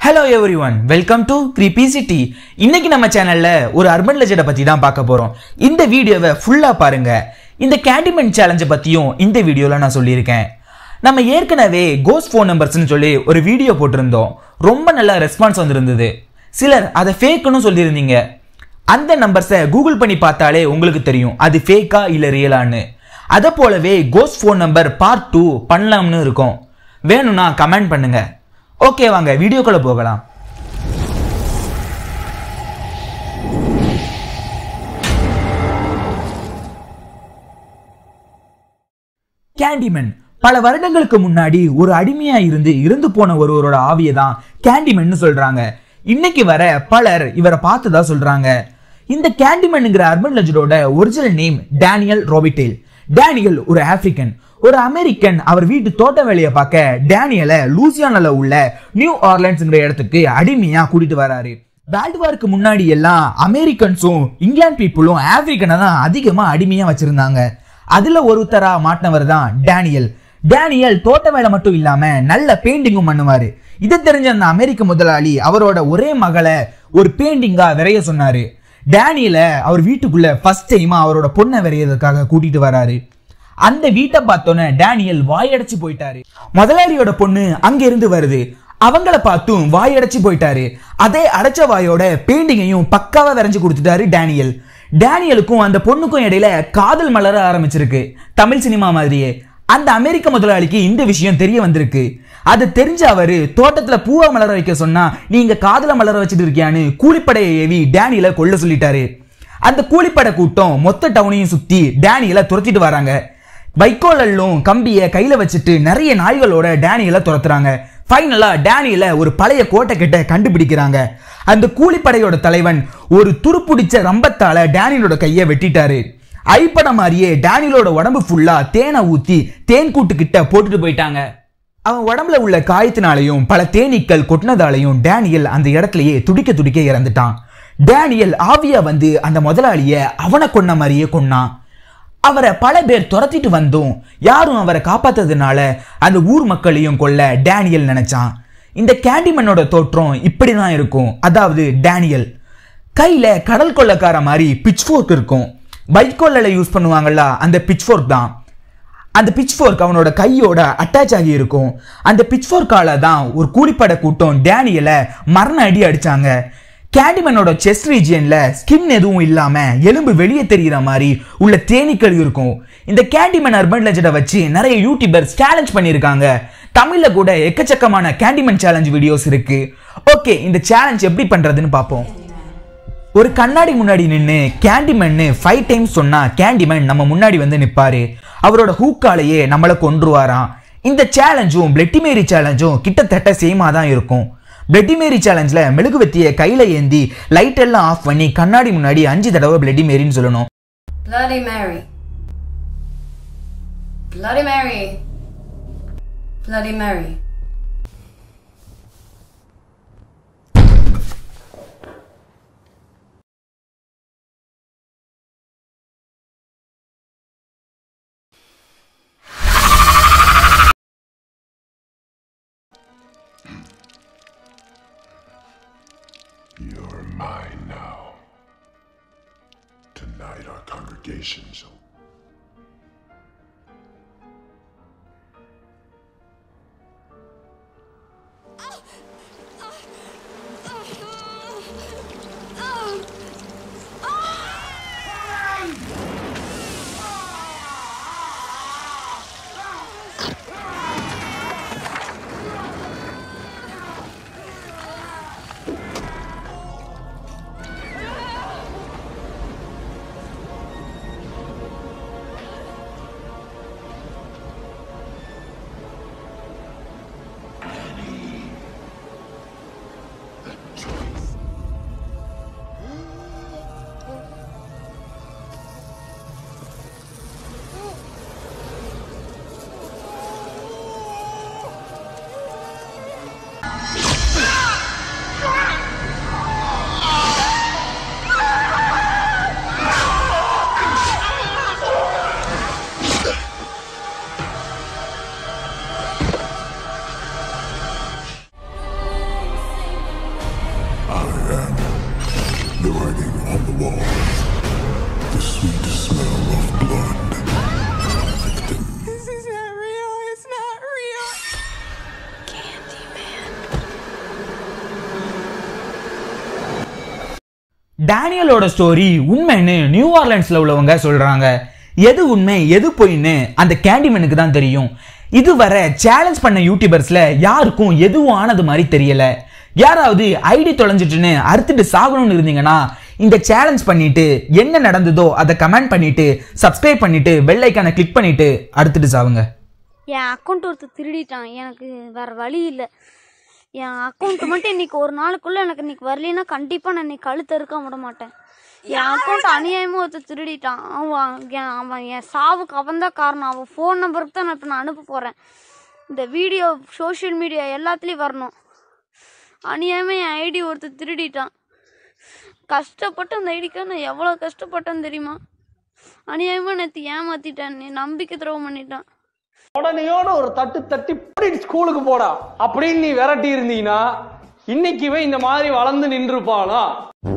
Hello everyone welcome to creepy city இன்னைக்கு நம்ம சேனல்ல ஒரு அர்பன் லெஜெண்டை பத்தி தான் பார்க்க போறோம் இந்த வீடியோவை ஃபுல்லா பாருங்க இந்த கேண்டிமென் சேலஞ்சை பத்தியும் இந்த வீடியோல நான் சொல்லியிருக்கேன் நம்ம ஏற்கனவே கோஸ்ட் ஃபோன் நம்பர்ஸ்னு சொல்லி ஒரு வீடியோ போட்டிருந்தோம் ரொம்ப நல்ல ரெஸ்பான்ஸ் வந்திருந்தது சிலர் அதை ஃபேக்குன்னு சொல்லியிருந்தீங்க அந்த நம்பர்ஸை கூகுள் பண்ணி பார்த்தாலே உங்களுக்கு தெரியும் அது ஃபேக்கா இல்ல ரியலான்னு அதை போலவே ghost phone number part two பண்ணலாம்னு இருக்கும் வேணும்னா கமெண்ட் பண்ணுங்க ஓகே வாங்க வீடியோக்குள்ள போகலாம் கேண்டிமன் பல வருடங்களுக்கு முன்னாடி ஒரு அடிமையா இருந்து இறந்து போன ஒருவரோட ஆவியை தான் கேண்டிமன் சொல்றாங்க இன்னைக்கு வர பலர் இவரை பார்த்ததா சொல்றாங்க இந்த கேண்டிமன்ங்கிற அர்பன் லெஜரோட original name Daniel Robitaille Daniel ஒரு ஆப்பிரிக்கன் ஒரு அமெரிக்கன் அவர் வீட்டு தோட்ட வேலையை பார்க்க டேனியலை லூசியானால உள்ள நியூ ஆர்லண்ட்ஸ்ங்கிற இடத்துக்கு அடிமையா கூட்டிட்டு வராரு வேர்ல்டு வார்க்கு முன்னாடி எல்லாம் அமெரிக்கன்ஸும் இங்கிலாந்து பீப்புளும் ஆப்பிரிக்கனை தான் அதிகமா அடிமையா வச்சிருந்தாங்க அதுல ஒருத்தரா மாட்டினவர் தான் டேனியல் டேனியல் தோட்ட வேலை மட்டும் இல்லாம நல்ல பெயிண்டிங்கும் பண்ணுவாரு இதை தெரிஞ்ச அந்த அமெரிக்க முதலாளி அவரோட ஒரே மகளை ஒரு பெயிண்டிங்கா விரைய சொன்னாரு டேனியலை அவர் வீட்டுக்குள்ள ஃபர்ஸ்ட் டைமா அவரோட பொண்ணை விரையதுக்காக கூட்டிட்டு வராரு அந்த வீட்டை பார்த்தோன்னே டேனியல் வாயடைச்சு போயிட்டாரு முதலாளியோட பொண்ணு அங்க இருந்து வருது அவங்கள பார்த்தும் வாயடைச்சு போயிட்டாரு அதே அடைச்ச வாயோட பெயிண்டிங்கையும் பக்காவா வரைஞ்சு கொடுத்துட்டாரு டேனியல் டேனியலுக்கும் அந்த பொண்ணுக்கும் இடையில காதல் மலர ஆரம்பிச்சிருக்கு தமிழ் சினிமா மாதிரியே அந்த அமெரிக்க முதலாளிக்கு இந்த விஷயம் தெரிய வந்திருக்கு அது தெரிஞ்ச அவரு தோட்டத்துல பூவா மலர வைக்க சொன்னா நீங்க காதல மலர வச்சுட்டு இருக்கியான்னு கூலிப்படையை ஏவி டேனியலை கொல்ல சொல்லிட்டாரு அந்த கூலிப்படை கூட்டம் மொத்த டவுனையும் சுத்தி டேனியலை துரத்திட்டு வராங்க வைக்கோலல்லும் கம்பியை கையில வச்சுட்டு நிறைய நாய்களோட டேனியலை துரத்துறாங்க ஃபைனலா டேனியல ஒரு பழைய கோட்டை கிட்ட கண்டுபிடிக்கிறாங்க அந்த கூலிப்படையோட தலைவன் ஒரு துருப்புடிச்ச ரம்பத்தால டேனியலோட கையை வெட்டிட்டாரு ஐப்படம் மாதிரியே டேனியலோட உடம்பு ஃபுல்லா தேனை ஊத்தி தேன் கூட்டு கிட்ட போட்டுட்டு போயிட்டாங்க அவன் உடம்புல உள்ள காயத்தினாலையும் பல தேனீக்கள் கொட்டினதாலையும் டேனியல் அந்த இடத்துலயே துடிக்க துடிக்க இறந்துட்டான் டேனியல் ஆவியா வந்து அந்த முதலாளிய அவனை கொன்ன மாதிரியே கொன்னான் அவரை பல பேர் துரத்திட்டு வந்தும் யாரும் அவரை காப்பாத்ததுனால அந்த ஊர் மக்களையும் கொல்ல டேனியல் நினைச்சான் இந்த கேண்டிமனோட தோற்றம் இப்படிதான் இருக்கும் அதாவது டேனியல் கையில கடல் கொள்ளக்கார மாதிரி பிச்ஃபோர்க் இருக்கும் வைக்கோல்ல யூஸ் பண்ணுவாங்கல்ல அந்த பிச்ஃபோர்க் தான் அந்த பிச்ஃபோர்க் அவனோட கையோட அட்டாச் ஆகி இருக்கும் அந்த பிச்ஃபோர்க்கால தான் ஒரு கூலிப்படை கூட்டம் டேனியலை மரண அடி அடிச்சாங்க கேண்டிமனோட செஸ்ட் ரீஜியன்ல ஸ்கின் எதுவும் இல்லாம எலும்பு வெளியே தெரிகிற மாதிரி உள்ள தேனீக்கள் இருக்கும் இந்த கேண்டிமன் அர்பன் லெஜெண்டை வச்சு நிறைய யூடியூபர் சேலஞ்ச் பண்ணியிருக்காங்க தமிழ்ல கூட எக்கச்சக்கமான கேண்டிமன் சேலஞ்ச் வீடியோஸ் இருக்கு ஓகே இந்த சேலஞ்ச் எப்படி பண்றதுன்னு பார்ப்போம் ஒரு கண்ணாடி முன்னாடி நின்று கேண்டிமேன்னு ஃபைவ் டைம்ஸ் சொன்னா கேண்டிமேன் நம்ம முன்னாடி வந்து நிப்பாரு அவரோட ஹூக்காலேயே நம்மளை கொன்றுவாராம் இந்த சேலஞ்சும் பிளட்டிமேரி சேலஞ்சும் கிட்டத்தட்ட சேமா தான் இருக்கும் பிளட்டிமேரி சேலஞ்சில் மெழுகுவத்தியை கையில் ஏந்தி லைட் எல்லாம் ஆஃப் பண்ணி கண்ணாடி முன்னாடி அஞ்சு தடவை பிளட்டிமேரின்னு சொல்லணும் Bloody Mary. Bloody Mary. Bloody Mary. You're mine now. Tonight our congregation shall The writing on the wall. The sweet smell of blood. Victim. This is not real. It's not real. டேனியலோட story உண்மைன்னு நியூ ஆர்லண்ட்ஸ்ல உள்ளவங்க சொல்றாங்க எது உண்மை எது பொய்ன்னு அந்த கேண்டிமேனுக்கு தான் தெரியும் இதுவரை சேலஞ்ச் பண்ண யூடியூபர்ஸ்ல யாருக்கும் எதுவும் ஆனது மாதிரி தெரியல யாராவது ஐடி தொலைஞ்சிட்டுன்னு அறுத்துட்டு சாகணும்னு இருந்தீங்கன்னா இந்த சேலஞ்ச் பண்ணிட்டு என்ன நடந்ததோ அதை கமெண்ட் பண்ணிட்டு சப்ஸ்கிரைப் பண்ணிட்டு பெல் ஐக்கானை கிளிக் பண்ணிட்டு அறுத்துட்டு சாவுங்க என் அக்கௌண்ட் ஒருத்தர் திருடிட்டான் எனக்கு வேற வழி இல்லை என் அக்கௌண்ட் மட்டும் இன்னைக்கு ஒரு நாளுக்குள்ள எனக்கு இன்னைக்கு வரலைன்னா கண்டிப்பா நான் இன்னைக்கு கழுத்து இருக்க விட மாட்டேன் என் அக்கௌண்ட் அநியாயமா ஒருத்தர் திருடிட்டான் அவன் என் அவன் என் சாவுக்கு அவன் தான் காரணம் அவன் ஃபோன் நம்பருக்கு தான் நான் இப்போ நான் அனுப்ப போறேன் இந்த வீடியோ சோஷியல் மீடியா எல்லாத்துலேயும் வரணும் அநியாயமா என் ஐடி ஒருத்தர் திருடிட்டான் கஷ்டப்பட்டு அந்த ஐடிக்காக நான் எவ்வளோ கஷ்டப்பட்டேன்னு தெரியுமா அநியாயமா நேற்று ஏமாத்திட்டான் நீ நம்பிக்கை துரோகம் பண்ணிட்டான் உடனையோட ஒரு தட்டு தட்டி "போடி ஸ்கூலுக்கு போடா அப்படின்னு நீ விரட்டி இருந்தீங்கன்னா இன்னைக்குவே இந்த மாதிரி வளர்ந்து நின்றுப்பானா